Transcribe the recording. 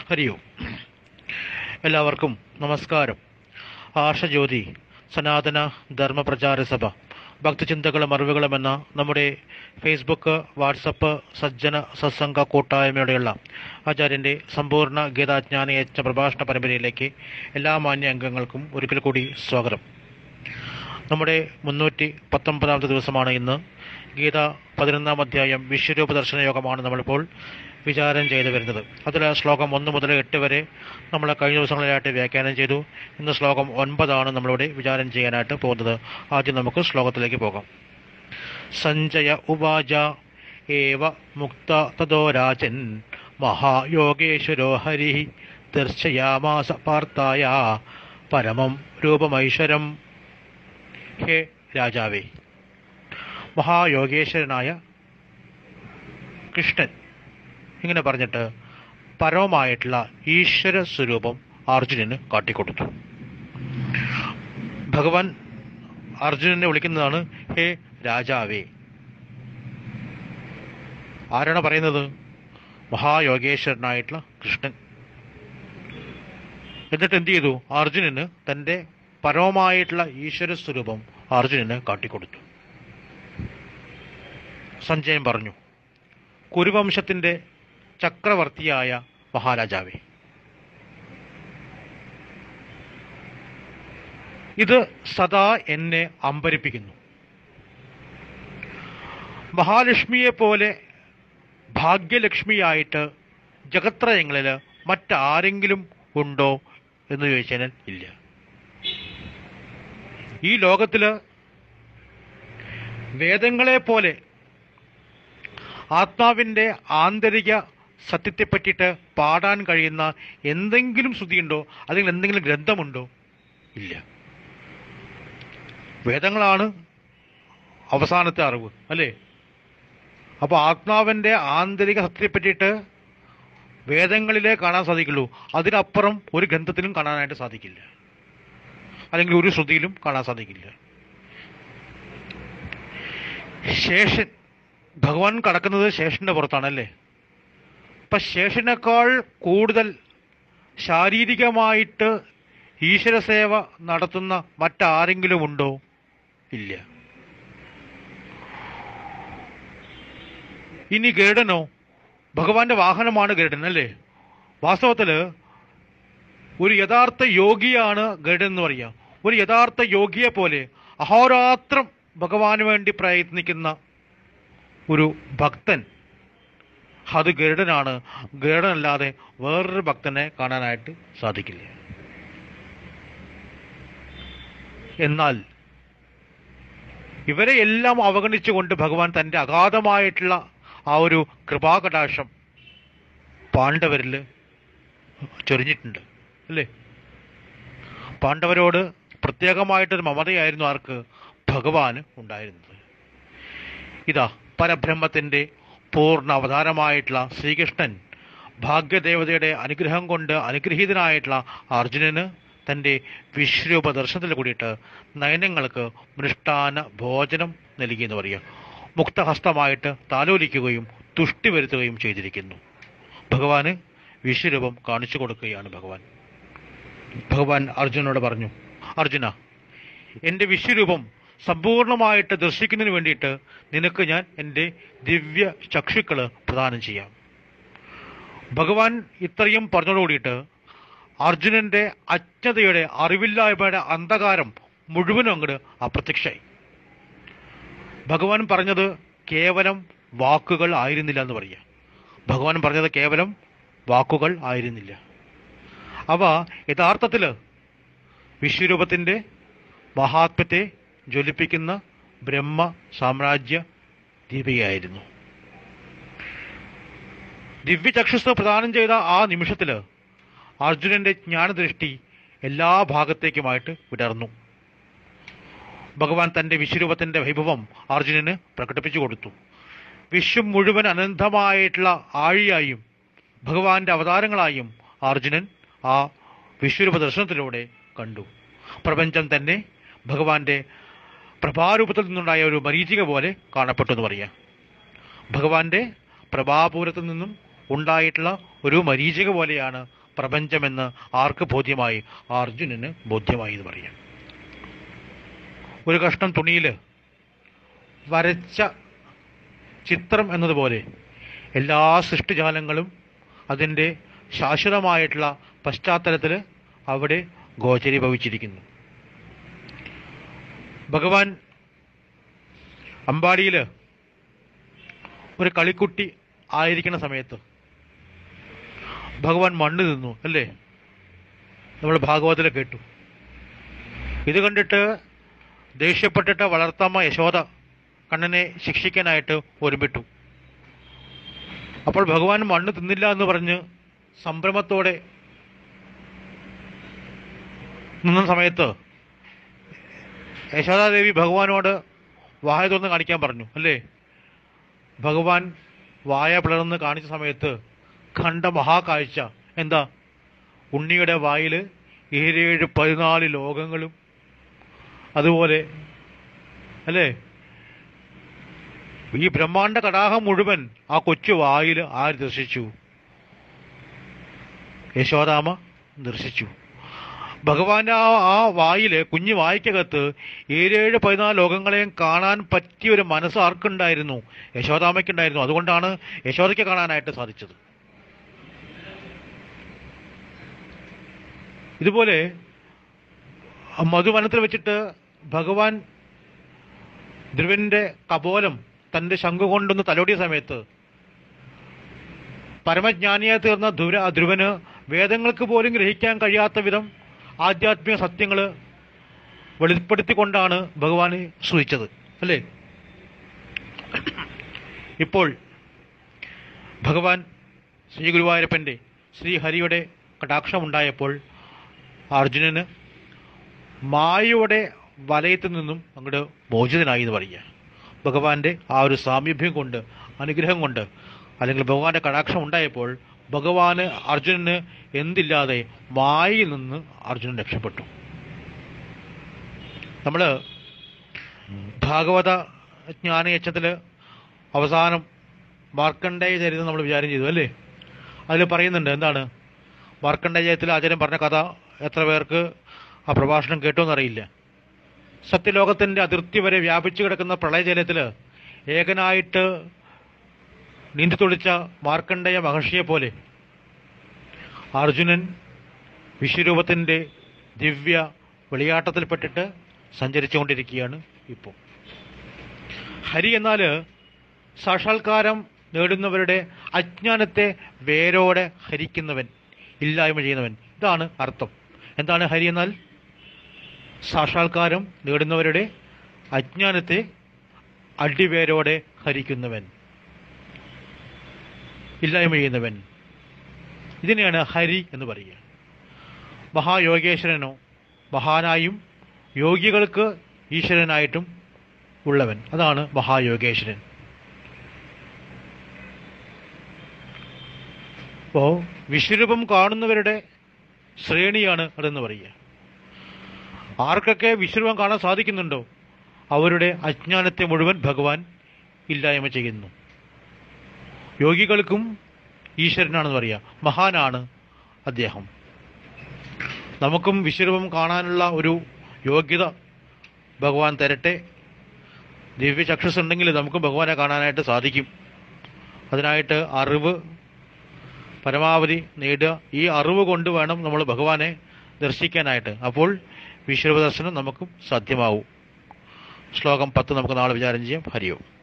ഹരി ഓം എല്ലാവർക്കും നമസ്കാരം ആർഷജ്യോതി സനാതന ധർമ്മ പ്രചാര സഭ ഭക്തചിന്തകളും അറിവുകളും എന്ന നമ്മുടെ ഫേസ്ബുക്ക് വാട്സപ്പ് സജ്ജന സത്സംഗ കൂട്ടായ്മയോടെയുള്ള ആചാര്യൻ്റെ സമ്പൂർണ്ണ ഗീതാജ്ഞാന യജ്ഞ പ്രഭാഷണ പരമ്പരയിലേക്ക് എല്ലാ മാന്യ അംഗങ്ങൾക്കും ഒരിക്കൽ കൂടി സ്വാഗതം നമ്മുടെ മുന്നൂറ്റി പത്തൊമ്പതാമത്തെ ദിവസമാണ് ഇന്ന് ഗീത പതിനൊന്നാം അധ്യായം വിശ്വരൂപ ദർശന യോഗമാണ് നമ്മളിപ്പോൾ വിചാരം ചെയ്തു വരുന്നത് അതിൽ ശ്ലോകം ഒന്ന് മുതൽ എട്ട് വരെ നമ്മൾ കഴിഞ്ഞ ദിവസങ്ങളിലായിട്ട് വ്യാഖ്യാനം ചെയ്തു ഇന്ന് ശ്ലോകം ഒൻപതാണ് നമ്മളിവിടെ വിചാരം ചെയ്യാനായിട്ട് പോകുന്നത് ആദ്യം നമുക്ക് ശ്ലോകത്തിലേക്ക് പോകാം സഞ്ജയ ഉവാച ഏവ മുക്ത തതോ രാജൻ മഹായോഗേശ്വരോ ഹരി ദർശയാമാസ പാർത്ഥായ പരമം രൂപമൈശ്വരം ഹേ രാജാവേ മഹായോഗേശ്വരനായ കൃഷ്ണൻ ഇങ്ങനെ പറഞ്ഞിട്ട് പരമമായിട്ടുള്ള ഈശ്വര സ്വരൂപം അർജുനന് കാട്ടിക്കൊടുത്തു ഭഗവാൻ അർജുനനെ വിളിക്കുന്നതാണ് ഹേ രാജാവേ ആരാണ് പറയുന്നത് മഹായോഗേശ്വരനായിട്ടുള്ള കൃഷ്ണൻ എന്നിട്ട് എന്ത് ചെയ്തു അർജുനന് തൻ്റെ പരമമായിട്ടുള്ള ഈശ്വര സ്വരൂപം അർജുനന് കാട്ടിക്കൊടുത്തു സഞ്ജയൻ പറഞ്ഞു കുരുവംശത്തിൻ്റെ ചക്രവർത്തിയായ മഹാരാജാവേ ഇത് സദാ എന്നെ അമ്പരിപ്പിക്കുന്നു മഹാലക്ഷ്മിയെ പോലെ ഭാഗ്യലക്ഷ്മിയായിട്ട് ജഗത്രയങ്ങളിൽ മറ്റാരെങ്കിലും ഉണ്ടോ എന്ന് ചോദിച്ചാൽ ഇല്ല ഈ ലോകത്തില് വേദങ്ങളെ പോലെ ആത്മാവിൻ്റെ ആന്തരിക സത്യത്തെ പറ്റിയിട്ട് പാടാൻ കഴിയുന്ന എന്തെങ്കിലും ശ്രുതിയുണ്ടോ അല്ലെങ്കിൽ എന്തെങ്കിലും ഗ്രന്ഥമുണ്ടോ ഇല്ല വേദങ്ങളാണ് അവസാനത്തെ അറിവ് അല്ലേ അപ്പോൾ ആത്മാവിൻ്റെ ആന്തരിക സത്യത്തെ പറ്റിയിട്ട് വേദങ്ങളിലേ കാണാൻ സാധിക്കുള്ളൂ അതിനപ്പുറം ഒരു ഗ്രന്ഥത്തിലും കാണാനായിട്ട് സാധിക്കില്ല അല്ലെങ്കിൽ ഒരു ശ്രുതിയിലും കാണാൻ സാധിക്കില്ല ശേഷൻ ഭഗവാൻ കടക്കുന്നത് ശേഷന്റെ പുറത്താണല്ലേ അപ്പൊ ശേഷനേക്കാൾ കൂടുതൽ ശാരീരികമായിട്ട് ഈശ്വര സേവ നടത്തുന്ന മറ്റാരെങ്കിലും ഉണ്ടോ ഇല്ല ഇനി ഗരുഡനോ ഭഗവാന്റെ വാഹനമാണ് ഗരുഡൻ അല്ലേ വാസ്തവത്തില് ഒരു യഥാർത്ഥ യോഗിയാണ് ഗരുഡൻ എന്ന് പറയാം ഒരു യഥാർത്ഥ യോഗിയെ പോലെ അഹോരാത്രം ഭഗവാന് വേണ്ടി പ്രയത്നിക്കുന്ന ഒരു ഭക്തൻ അത് ഗരുഡനാണ് ഗരുഡനല്ലാതെ വേറൊരു ഭക്തനെ കാണാനായിട്ട് സാധിക്കില്ല എന്നാൽ ഇവരെ എല്ലാം അവഗണിച്ചുകൊണ്ട് ഭഗവാൻ തൻ്റെ അഗാധമായിട്ടുള്ള ആ ഒരു കൃപാകടാക്ഷം പാണ്ഡവരിൽ ചൊരിഞ്ഞിട്ടുണ്ട് അല്ലേ പാണ്ഡവരോട് പ്രത്യേകമായിട്ടൊരു മമതയായിരുന്നു ആർക്ക് ഭഗവാന് ഉണ്ടായിരുന്നത് ഇതാ പരബ്രഹ്മത്തിൻ്റെ പൂർണ്ണ അവതാരമായിട്ടുള്ള ശ്രീകൃഷ്ണൻ ഭാഗ്യദേവതയുടെ അനുഗ്രഹം കൊണ്ട് അനുഗ്രഹീതനായിട്ടുള്ള അർജുനന് തൻ്റെ വിശ്വരൂപ ദർശനത്തിൽ കൂടിയിട്ട് നയനങ്ങൾക്ക് മൃഷ്ടാന ഭോജനം നൽകിയെന്ന് പറയുക മുക്തഹസ്തമായിട്ട് താലോലിക്കുകയും തുഷ്ടി വരുത്തുകയും ചെയ്തിരിക്കുന്നു ഭഗവാന് വിശ്വരൂപം കാണിച്ചു കൊടുക്കുകയാണ് ഭഗവാൻ ഭഗവാൻ അർജുനോട് പറഞ്ഞു അർജുന എൻ്റെ വിശ്വരൂപം സമ്പൂർണമായിട്ട് ദർശിക്കുന്നതിന് വേണ്ടിയിട്ട് നിനക്ക് ഞാൻ എൻ്റെ ദിവ്യ ചക്ഷുക്കൾ പ്രദാനം ചെയ്യാം ഭഗവാൻ ഇത്രയും പറഞ്ഞതോടുകൂടിയിട്ട് അർജുനന്റെ അജ്ഞതയുടെ അറിവില്ലായ്മയുടെ അന്ധകാരം മുഴുവനും അങ്ങോട്ട് അപ്രത്യക്ഷമായി ഭഗവാൻ പറഞ്ഞത് കേവലം വാക്കുകൾ ആയിരുന്നില്ല എന്ന് പറയാം ഭഗവാൻ പറഞ്ഞത് കേവലം വാക്കുകൾ ആയിരുന്നില്ല അവ യഥാർത്ഥത്തിൽ വിശ്വരൂപത്തിൻ്റെ മഹാത്മ്യത്തെ ജ്വലിപ്പിക്കുന്ന ബ്രഹ്മ സാമ്രാജ്യ ദീപികയായിരുന്നു ദിവ്യചക്ഷുസ് പ്രദാനം ചെയ്ത ആ നിമിഷത്തില് അർജുനന്റെ ജ്ഞാനദൃഷ്ടി എല്ലാ ഭാഗത്തേക്കുമായിട്ട് വിടർന്നു ഭഗവാൻ തന്റെ വിശ്വരൂപത്തിന്റെ വൈഭവം അർജുനന് പ്രകടിപ്പിച്ചു കൊടുത്തു വിശ്വം മുഴുവൻ അനന്തമായിട്ടുള്ള ആഴിയായും ഭഗവാന്റെ അവതാരങ്ങളായും അർജുനൻ ആ വിശ്വരൂപ ദർശനത്തിലൂടെ കണ്ടു പ്രപഞ്ചം തന്നെ ഭഗവാന്റെ പ്രഭാരൂപത്തിൽ നിന്നുണ്ടായ ഒരു മരീചിക പോലെ കാണപ്പെട്ടു എന്ന് പറയാം ഭഗവാന്റെ പ്രഭാപൂരത്തിൽ നിന്നും ഉണ്ടായിട്ടുള്ള ഒരു മരീചിക പോലെയാണ് പ്രപഞ്ചമെന്ന് ആർക്ക് ബോധ്യമായി അർജുനന് ബോധ്യമായി എന്ന് പറയാം ഒരു കഷ്ണം തുണിയിൽ വരച്ച ചിത്രം എന്നതുപോലെ എല്ലാ സൃഷ്ടിജാലങ്ങളും അതിൻ്റെ ശാശ്വതമായിട്ടുള്ള പശ്ചാത്തലത്തിൽ അവിടെ ഗോചരീഭവിച്ചിരിക്കുന്നു ഭഗവാൻ അമ്പാടിയിൽ ഒരു കളിക്കുട്ടി ആയിരിക്കുന്ന സമയത്ത് ഭഗവാൻ മണ്ണ് തിന്നു അല്ലേ നമ്മൾ ഭാഗവതത്തിൽ കേട്ടു ഇത് കണ്ടിട്ട് ദേഷ്യപ്പെട്ടിട്ട് വളർത്തമ്മ യശോദ കണ്ണനെ ശിക്ഷിക്കാനായിട്ട് ഒരുമിട്ടു അപ്പോൾ ഭഗവാൻ മണ്ണ് തിന്നില്ല എന്ന് പറഞ്ഞ് സംഭ്രമത്തോടെ നിന്ന സമയത്ത് യശോദാദേവി ഭഗവാനോട് വായ തുറന്ന് കാണിക്കാൻ പറഞ്ഞു അല്ലേ ഭഗവാൻ വായ പിളർന്ന് കാണിച്ച സമയത്ത് കണ്ട മഹാകാഴ്ച എന്താ ഉണ്ണിയുടെ വായിൽ ഏഴേഴ് പതിനാല് ലോകങ്ങളും അതുപോലെ അല്ലേ ഈ ബ്രഹ്മാണ്ട കടാഹം മുഴുവൻ ആ കൊച്ചു വായിൽ ആര് ദർശിച്ചു യശോദാമ ദർശിച്ചു ഭഗവാന്റെ ആ ആ വായില് കുഞ്ഞു വായിക്കകത്ത് ഏഴേഴ് പതിനാല് ലോകങ്ങളെയും കാണാൻ പറ്റിയ ഒരു മനസ്സ് ആർക്കുണ്ടായിരുന്നു യശോദാമയ്ക്കുണ്ടായിരുന്നു അതുകൊണ്ടാണ് യശോദയ്ക്ക് കാണാനായിട്ട് സാധിച്ചത് ഇതുപോലെ മധുവനത്തിൽ വെച്ചിട്ട് ഭഗവാൻ ധ്രുവന്റെ കപോലം തന്റെ ശംഖു കൊണ്ടൊന്ന് തലോടിയ സമയത്ത് പരമജ്ഞാനിയായി തീർന്ന ധ്രുവ ധ്രുവന് വേദങ്ങൾക്ക് പോലും ഗ്രഹിക്കാൻ കഴിയാത്ത വിധം ആധ്യാത്മിക സത്യങ്ങൾ വെളിപ്പെടുത്തിക്കൊണ്ടാണ് ഭഗവാനെ സ്തുതിച്ചത് അല്ലേ ഇപ്പോൾ ഭഗവാൻ ശ്രീ ഗുരുവായൂരപ്പൻ്റെ ശ്രീഹരിയുടെ കടാക്ഷമുണ്ടായപ്പോൾ അർജുനന് മായയുടെ വലയത്തിൽ നിന്നും അങ്ങോട്ട് മോചിതനായി എന്ന് പറയുക ഭഗവാന്റെ ആ ഒരു സാമീപ്യം കൊണ്ട് അനുഗ്രഹം കൊണ്ട് അല്ലെങ്കിൽ ഭഗവാന്റെ കടാക്ഷം ഉണ്ടായപ്പോൾ ഭഗവാന് അർജുനന് എന്തില്ലാതെ മായയിൽ നിന്ന് അർജുനൻ രക്ഷപ്പെട്ടു നമ്മൾ ഭാഗവത ജ്ഞാനയച്ചത്തിൽ അവസാനം മാർക്കണ്ഡേയ ചരിതം നമ്മൾ വിചാരം ചെയ്തു അല്ലേ അതിൽ പറയുന്നുണ്ട് എന്താണ് മാർക്കണ്ഡേയത്തിൽ ആചാര്യൻ പറഞ്ഞ കഥ എത്ര പേർക്ക് ആ പ്രഭാഷണം കേട്ടോന്നറിയില്ല സത്യലോകത്തിന്റെ അതിർത്തി വരെ വ്യാപിച്ചു കിടക്കുന്ന പ്രളയജലത്തിൽ ഏകനായിട്ട് നീന്തിത്തുളിച്ച മാർക്കണ്ഡേയ മഹർഷിയെ പോലെ അർജുനൻ വിശ്വരൂപത്തിന്റെ ദിവ്യ വെളിയാട്ടത്തിൽപ്പെട്ടിട്ട് സഞ്ചരിച്ചുകൊണ്ടിരിക്കുകയാണ് ഇപ്പോൾ ഹരി എന്നാൽ സാക്ഷാത്കാരം നേടുന്നവരുടെ അജ്ഞാനത്തെ വേരോടെ ഹരിക്കുന്നവൻ ഇല്ലായ്മ ചെയ്യുന്നവൻ ഇതാണ് അർത്ഥം എന്താണ് ഹരി എന്നാൽ സാക്ഷാത്കാരം നേടുന്നവരുടെ അജ്ഞാനത്തെ അടിവേരോടെ ഹരിക്കുന്നവൻ ഇല്ലായ്മ ചെയ്യുന്നവൻ ഇതിനെയാണ് ഹരി എന്ന് പറയുക മഹായോഗേശ്വരനോ മഹാനായും യോഗികൾക്ക് ഈശ്വരനായിട്ടും ഉള്ളവൻ അതാണ് മഹായോഗേശ്വരൻ അപ്പോ വിശ്വരൂപം കാണുന്നവരുടെ ശ്രേണിയാണ് അതെന്ന് പറയുക ആർക്കൊക്കെ വിശ്വരൂപം കാണാൻ സാധിക്കുന്നുണ്ടോ അവരുടെ അജ്ഞാനത്തെ മുഴുവൻ ഭഗവാൻ ഇല്ലായ്മ ചെയ്യുന്നു യോഗികൾക്കും ഈശ്വരനാണെന്ന് പറയുക മഹാനാണ് അദ്ദേഹം നമുക്കും വിശ്വരൂപം കാണാനുള്ള ഒരു യോഗ്യത ഭഗവാൻ തരട്ടെ ദിവ്യചക്ഷസ് ഉണ്ടെങ്കിൽ നമുക്കും ഭഗവാനെ കാണാനായിട്ട് സാധിക്കും അതിനായിട്ട് അറിവ് പരമാവധി നേടുക ഈ അറിവ് കൊണ്ട് വേണം നമ്മൾ ഭഗവാനെ ദർശിക്കാനായിട്ട് അപ്പോൾ വിശ്വരൂപ ദർശനം നമുക്കും സാധ്യമാവും ശ്ലോകം പത്ത് നമുക്ക് നാളെ വിചാരം ചെയ്യാം ഹരിയോ